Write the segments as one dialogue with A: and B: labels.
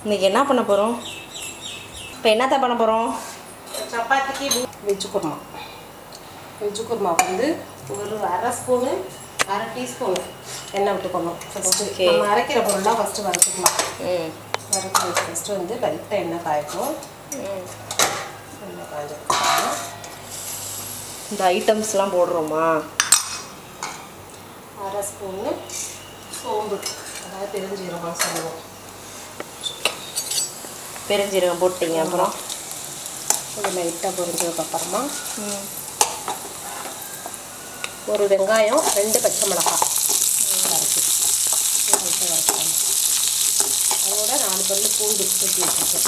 A: இன்னைக்கு என்ன பண்ண போகிறோம் இப்போ என்னத்த பண்ண போகிறோம்
B: சப்பாத்திக்கு வெஜ்ஜு குருமா வெஜ்ஜு குருமா வந்து ஒரு அரை ஸ்பூனு அரை டீஸ்பூனு எண்ணெய் விட்டுக்கணும் ஃபஸ்ட்டு
A: Okay.
B: நம்ம அரைக்கிற பொருள்லாம் ஃபஸ்ட்டு வறுத்துக்கலாம்
A: ம்
B: வறுத்து ஃபஸ்ட்டு வந்து லைட்டாக எண்ணெய் காய்க்கும்
A: ம்.
B: எண்ணெய் காய்ஞ்சதுக்கப்புறம்
A: இந்த ஐட்டம்ஸ்லாம் போடுறோமா
B: அரை ஸ்பூனு சோம்பு அதாவது பெருஞ்சீரகம் சொல்லுவோம்
A: பெருஞ்சீரகம் போட்டீங்க அப்புறம்
B: இது லைட்டாக பொரிஞ்சதுக்கப்புறமா
A: ம்
B: ஒரு வெங்காயம் ரெண்டு பச்சை மிளகாய் வறுத்து லைட்டாக வறுக்கணும் அதோட நாலு பல்லு பூண்டு வெட்டி வச்சுருக்கேன்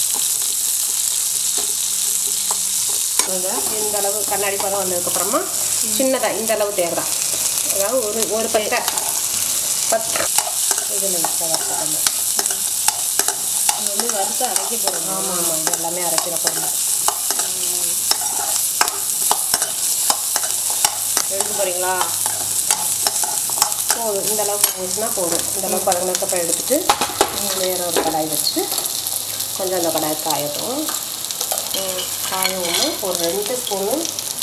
A: இங்க
B: இந்த அளவு கண்ணாடி பதம் வந்ததுக்கப்புறமா சின்னதாக இந்த அளவு தேங்காய் அதாவது ஒரு ஒரு பட்டை பத்து இது லைட்டாக வறுக்கணும்
A: இது வந்து வறுத்து அரைக்க போகிறோம்
B: ஆமாம் ஆமாம் இது எல்லாமே அரைக்கிற பொருள்
A: எடுக்க போகிறீங்களா
B: போதும் இந்த அளவுக்கு போச்சுன்னா போதும் இந்த அளவுக்கு பதங்கப்போ எடுத்துட்டு வேற ஒரு கடாய் வச்சு கொஞ்சம் அந்த கடாய் காயட்டும்
A: ம்
B: காயவும் ஒரு ரெண்டு ஸ்பூனு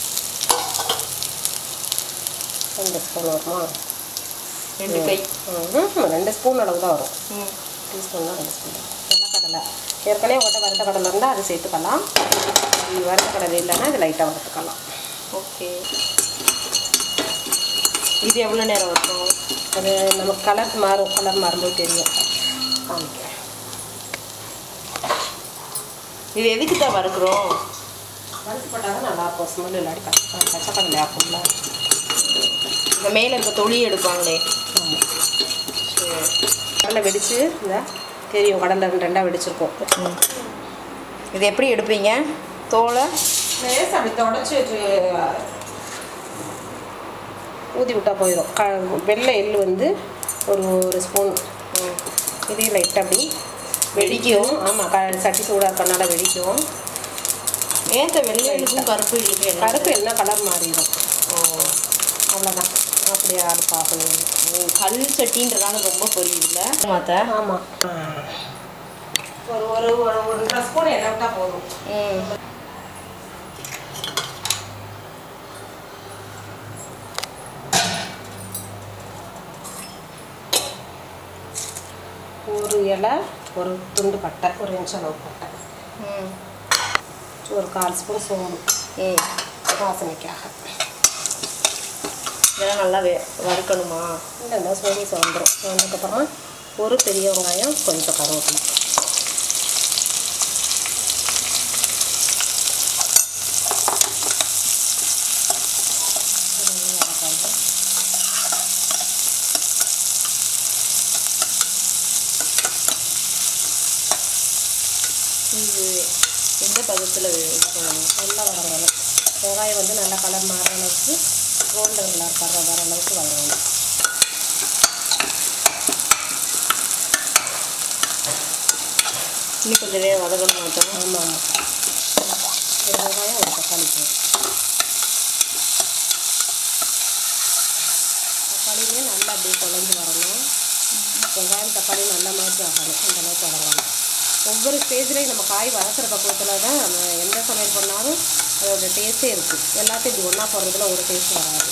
B: ரெண்டு ஸ்பூன் வருமா
A: ரெண்டு கை
B: ம், ரெண்டு ஸ்பூன் அளவு தான் வரும்
A: ம்
B: டீஸ்பூன் தான் ரெண்டு ஸ்பூன் கடலை ஏற்கனவே உங்கள்கிட்ட வறுத்த கடலை இருந்தால் அது சேர்த்துக்கலாம் இது வறுத்த கடலை இல்லைன்னா இது லைட்டாக வறுத்துக்கலாம்
A: ஓகே இது எவ்வளோ நேரம் வரும்
B: அது நமக்கு கலர் மாறும் கலர் மாறும்போது தெரியும் காமிக்கிறேன்
A: இது எதுக்கு தான் வறுக்கிறோம்
B: வறுத்து போட்டால் தான் நல்லாயிருக்கும் ஸ்மெல் இல்லாட்டி பச்சை பச்சை கடலை ஆக்கும்ல
A: இந்த மேலே இருக்க தொளி எடுப்பாங்களே
B: ஆமாம்
A: சரி
B: கடலை வெடித்து இந்த தெரியும் கடலை ரெண்டு ரெண்டாக வெடிச்சிருக்கும்
A: ம். இது எப்படி எடுப்பீங்க தோலை
B: லேஸ் அப்படி தொடச்சி ஊற்றி விட்டால் போயிடும் க வெள்ளை எள்ளு வந்து ஒரு ஒரு ஸ்பூன்
A: ம்.
B: இதையும் லைட்டாக அப்படி வெடிக்கும் ஆமாம் க சட்டி சூடாக இருக்கனால வெடிக்கும்
A: ஏத்த வெள்ளை இழுக்கும் கருப்பு இழுக்கும் என்ன?
B: கருப்பு என்ன கலர் மாறிடும்
A: ஓ
B: அவ்வளோதான் அப்படியே அடுப்பு ஆஃப் பண்ணிடணும்
A: ம், கல் சட்டின்றதால ரொம்ப பொரியுதுல்ல மாத்த
B: ஆமாம் ஒரு ஒரு ஒரு ஒன்றரை ஸ்பூன் எண்ணெய் விட்டால் போதும்
A: ம்
B: ஒரு இலை ஒரு துண்டு பட்டை ஒரு இன்ச் அளவு பட்டை
A: ம்
B: ஒரு கால் ஸ்பூன் சோம்பு
A: ம்
B: வாசனைக்காக
A: இதெல்லாம் நல்லா வே வறுக்கணுமா
B: இல்லை இந்த சோம்பு சோந்துடும் சோந்ததுக்கப்புறமா ஒரு பெரிய வெங்காயம் கொஞ்சம் கருவேப்பிலை இதெல்லாம் வதக்கணும்.
A: இது எந்த பதத்தில் இது பண்ணணும்
B: நல்லா வதங்கணும் வெங்காயம் வந்து நல்லா கலர் மாறுற அளவுக்கு கோல்டன் கலர் படுற வர அளவுக்கு வதங்கணும்
A: இன்னும் கொஞ்சம் நேரம் வதக்கணும் மாத்தோம்
B: ஆமாம் ஆமாம் ஒரு வெங்காயம் ஒரு தக்காளி போதும் தக்காளியுமே நல்லா அப்படியே குழஞ்சி வரணும் வெங்காயம் தக்காளி நல்லா மாதிரி ஆகணும் அந்த அளவுக்கு வதங்கணும் ஒவ்வொரு ஸ்டேஜ்லேயும் நம்ம காய் வதக்கிற பக்குவத்தில் தான் நம்ம எந்த சமையல் பண்ணாலும் அதோட டேஸ்ட்டே இருக்குது எல்லாத்தையும் இப்படி ஒன்றா போடுறதுல ஒரு டேஸ்ட் வராது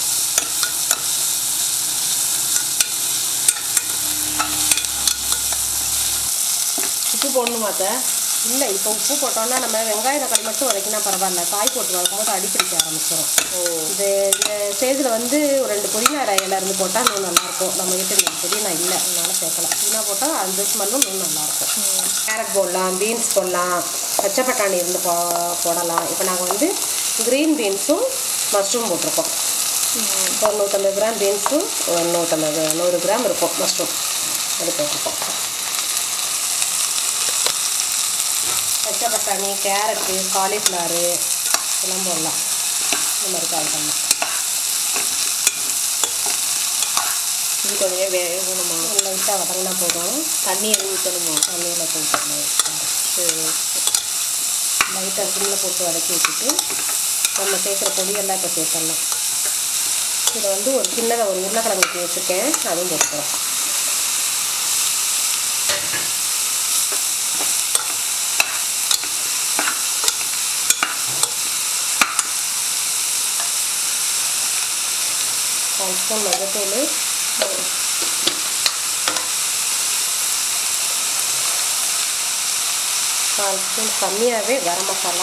A: உப்பு போடணும் மாத்த
B: இல்லை இப்போ உப்பு போட்டோம்னா நம்ம வெங்காய தக்காளி மட்டும் வதக்கினா பரவாயில்ல காய் போட்டு வதக்கும்போது அடி பிடிக்க ஆரம்பிச்சிடும்
A: ஓ
B: இந்த இந்த ஸ்டேஜில் வந்து ஒரு ரெண்டு புதினா இலை இருந்து போட்டால் இன்னும் நல்லாயிருக்கும் நம்ம கிட்ட இந்த புதினா இல்லை அதனால சேர்க்கலாம் புதினா போட்டால் அந்த ஸ்மெல்லும் இன்னும் நல்லாயிருக்கும் கேரட் போடலாம் பீன்ஸ் போடலாம் பச்சை பட்டாணி இருந்து போ போடலாம் இப்போ நாங்கள் வந்து க்ரீன் பீன்ஸும் மஷ்ரூம் போட்டிருக்கோம் ஒரு நூற்றம்பது கிராம் பீன்ஸும் ஒரு நூற்றம்பது நூறு கிராம் இருக்கும் மஷ்ரூம் அது போட்டிருக்கோம் பச்சை பட்டாணி கேரட்டு காலிஃப்ளவரு இதெல்லாம் போடலாம் இந்த மாதிரி கால் பண்ணலாம்
A: இது கொஞ்சம் நேரம் வேகணுமா
B: லைட்டாக வதங்கினா போதும்
A: தண்ணி எதுவும் ஊற்றணுமா
B: தண்ணியில் போட்டுக்கலாம்
A: சரி
B: லைட்டாக சிம்மில் போட்டு வதக்கி வச்சுட்டு நம்ம சேர்க்குற பொடியெல்லாம் இப்போ சேர்த்துடலாம் இதில் வந்து ஒரு சின்னதாக ஒரு உருளைக்கிழங்கு ஊற்றி வச்சுருக்கேன் அதுவும் போட்டுக்கிறோம் கால் ஸ்பூன் மஞ்சத்தூள் கால் ஸ்பூன் கம்மியாகவே கரம் மசாலா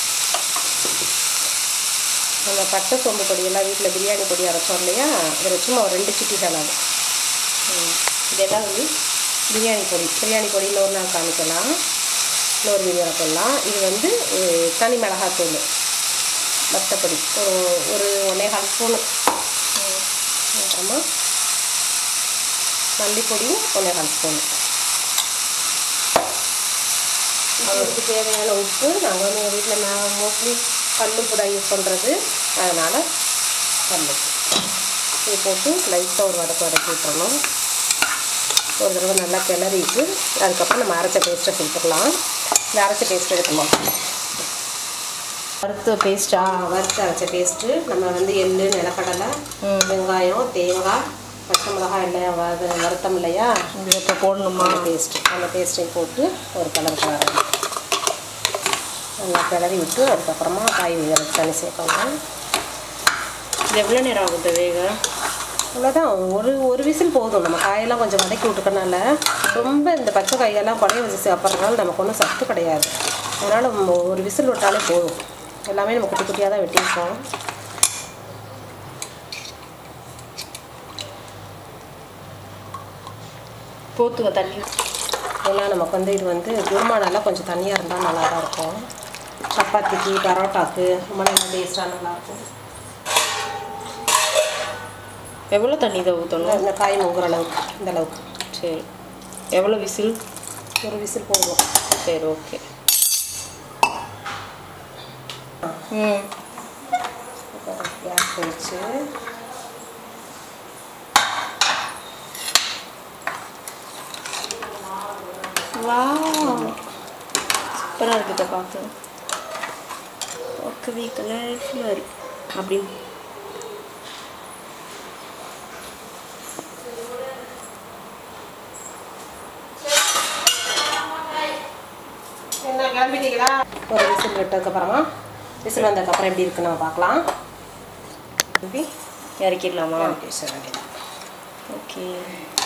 B: நம்ம பட்டை சோம்பு பொடியெல்லாம் வீட்டில் பிரியாணி பொடி அரைச்சோம் இல்லையா இதில் சும்மா ஒரு ரெண்டு சிட்டி செலவு இதெல்லாம் வந்து பிரியாணி பொடி பிரியாணி பொடி இன்னொரு நாள் காமிக்கலாம் இன்னொரு வீடியோவில் போடலாம் இது வந்து அஹ், தனி மிளகாத்தூள் வத்தப்பொடி ஒரு ஒரு ஒன்றே கால் ஸ்பூனு அப்புறமா மல்லிப்பொடி ஒன்றே கால் ஸ்பூனு அதுக்கு தேவையான உப்பு நாங்கள் வந்து எங்கள் வீட்டில் நான் மோஸ்ட்லி கல் கூட யூஸ் பண்ணுறது அதனால் கல் இது போட்டு லைட்டாக ஒரு வதக்க வதக்கி விட்டுறணும் ஒரு தடவை நல்லா கிளறிட்டு அதுக்கப்புறம் நம்ம அரைச்ச பேஸ்ட்டை சேர்த்துக்கலாம் இந்த அரைச்ச பேஸ்ட் எடுக்கணும் வறுத்த பேஸ்ட்டா வறுத்து அரைச்ச பேஸ்ட்டு நம்ம வந்து எள் நிலக்கடலை
A: ம்.
B: வெங்காயம் தேங்காய் பச்சை மிளகாய் எல்லாம் வறு வறுத்தம் இல்லையா
A: இது இப்போ போடணுமா
B: அந்த பேஸ்ட் அந்த பேஸ்ட்டை போட்டு ஒரு கலர் கலர் நல்லா கிளறி விட்டு அதுக்கப்புறமா காய் வேக வச்சு தண்ணி சேர்க்கணும்
A: இது எவ்வளோ நேரம் ஆகும் இந்த வேக
B: அவ்வளோதான் ஒரு ஒரு விசில் போதும் நம்ம காயெல்லாம் கொஞ்சம் வதக்கி விட்டுக்கனால ரொம்ப இந்த பச்சை காயெல்லாம் குழைய வச்சு சாப்பிட்றதுனால நமக்கு ஒன்றும் சத்து கிடையாது அதனால் நம்ம ஒரு விசில் விட்டாலே போதும் எல்லாமே நம்ம குட்டி குட்டியாக தான் வெட்டியிருக்கோம்
A: போத்துங்க தண்ணி
B: ஏன்னா நமக்கு வந்து இது வந்து குருமானெல்லாம் கொஞ்சம் தண்ணியாக இருந்தால் நல்லா தான் இருக்கும் சப்பாத்திக்கு பரோட்டாக்கு ரொம்ப நல்லா டேஸ்ட்டாக நல்லாயிருக்கும்
A: எவ்வளோ தண்ணி இதை ஊற்றணும்
B: இந்த காய் முங்குற அளவுக்கு இந்த அளவுக்கு
A: சரி எவ்வளோ விசில்
B: ஒரு விசில் போதும்
A: சரி ஓகே ம்
B: கேஸ் வச்சு
A: வா சூப்பராக இருக்குது இதை பார்க்க பார்க்கவே கலர்ஃபுல்லாக இருக்கு அப்படின்னு
B: என்ன கிளம்பிட்டீங்களா ஒரு விசில் விட்டதுக்கப்புறமா விசில் வந்ததுக்கப்புறம் எப்படி இருக்குன்னு நம்ம பார்க்கலாம்
A: இறக்கிடலாமா
B: ஓகே சார்
A: ஓகே